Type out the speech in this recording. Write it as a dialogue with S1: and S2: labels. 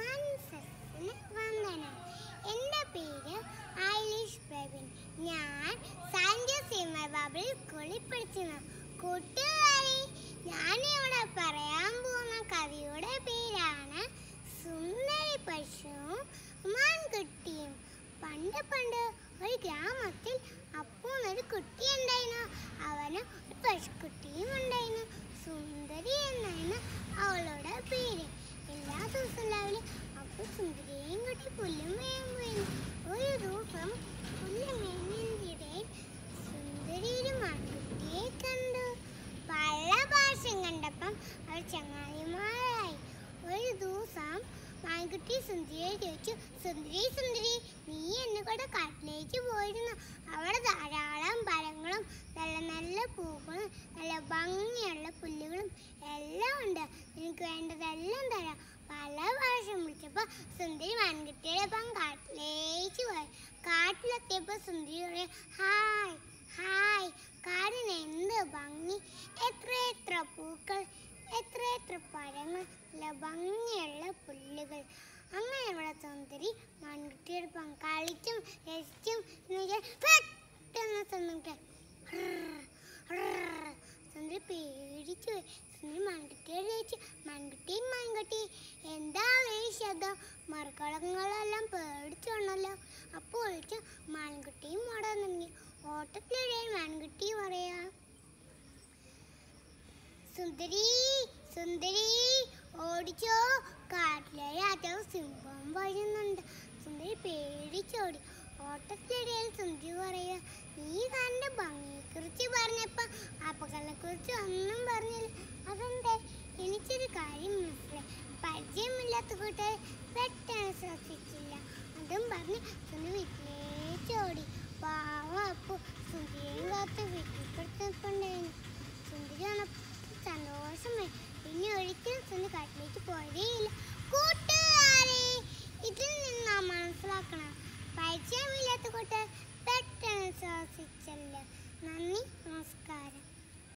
S1: മനസ്സിന് വന്ദനം എൻ്റെ പേര് ഐലിഷ് പ്രവീൺ ഞാൻ സാന്റോ സീമ ബാബിൾ സ്കൂളിൽ പഠിച്ചിരുന്നു കൂട്ടുകാരി ഞാനിവിടെ പറയാൻ പോകുന്ന കവിയുടെ പേരാണ് സുന്ദരി പശുവും മാൻകുട്ടിയും പണ്ട് പണ്ട് ഒരു ഗ്രാമത്തിൽ അപ്പൂന്നൊരു കുട്ടി ഉണ്ടായിരുന്നു അവന് ഒരു പശുക്കുട്ടിയും ഉണ്ടായിരുന്നു സുന്ദരി എന്നായിരുന്നു അവളുടെ പേര് എല്ലാ ദിവസവും രാവിലെ അപ്പു സുന്ദരിയെയും കുട്ടി പുല്ലും മേയാൻ പോയിരുന്നു ഒരു ദിവസം പുല്ല് മേയുന്നതിനിടയിൽ സുന്ദരി ഒരു മാൻകുട്ടിയെ കണ്ടു പല ഭാഷം കണ്ടപ്പം അവർ ചങ്ങാതിമാരായി ഒരു ദിവസം മാൻകുട്ടി സുന്ദരിയെ ചോദിച്ചു സുന്ദരി സുന്ദരി നീ എന്നെ കൂടെ കാട്ടിലേക്ക് പോയിരുന്നു അവിടെ ധാരാളം പഴങ്ങളും നല്ല നല്ല പൂക്കളും നല്ല ഭംഗിയുള്ള പുല്ലുകളും എല്ലാം ഉണ്ട് എനിക്ക് വേണ്ടതെല്ലാം തരാം പല പ്രാവശ്യം വിളിച്ചപ്പോൾ സുന്ദരി മാൻകുട്ടിയുടെ ഒപ്പം കാട്ടിലേക്ക് പോയി കാട്ടിലെത്തിയപ്പോൾ സുന്ദരി പറയും ഹായ് ഹായ് കാടിന് എന്ത് ഭംഗി എത്ര എത്ര പൂക്കൾ എത്ര എത്ര പഴങ്ങൾ നല്ല ഭംഗിയുള്ള പുല്ലുകൾ അങ്ങനെ ഇവിടെ സുന്ദരി മൺകുട്ടിയോടൊപ്പം കളിച്ചും രസിച്ചും എന്ന് വെച്ചാൽ പെട്ടെന്ന് സുന്ദരി സുന്ദരി പേടിച്ചു പോയി. സുന്ദരി മൺകുട്ടിയോട് ചോദിച്ചു മൺകുട്ടി മൺകുട്ടി എന്താ ഈ ശബ്ദം മറുകളങ്ങളെല്ലാം പേടിച്ചോണല്ലോ അപ്പോൾ വിളിച്ചു മൺകുട്ടിയും ഓടാൻ തുടങ്ങി ഓട്ടത്തിനിടയിൽ മൺകുട്ടി പറയാ സുന്ദരി സുന്ദരി ഓടിച്ചോ കാട്ടിലെ രാജാവ് സിംഹം വരുന്നുണ്ട് സുന്ദരി പേടിച്ചോടി ഓട്ടത്തിനിടയിൽ സുന്ദരി പറയുക നീ തന്റെ ഭംഗിയെക്കുറിച്ച് പറഞ്ഞപ്പോ അപകടത്തെ കുറിച്ച് ഒന്നും പറഞ്ഞില്ല അതെന്തേ എനിക്കൊരു കാര്യം മനസ്സിലായി പരിചയമില്ലാത്ത കൂട്ടുകാർ പെട്ടെന്ന് ശ്രദ്ധിച്ചില്ല അതും പറഞ്ഞ് സുന്ദരി വീട്ടിലേക്ക് ഓടി പാവം അപ്പു സുന്ദരിയും കാത്ത് വീട്ടിൽ കിടന്നിട്ടുണ്ടായിരുന്നു സുന്ദരി വന്നപ്പോൾ സന്തോഷമായി പിന്നെ ഒരിക്കലും സുന്ദരി കാട്ടിലേക്ക് പോയതേയില്ല കൂട്ടുകാരെ ഇതിൽ നിന്ന് നാം മനസ്സിലാക്കുന്നത്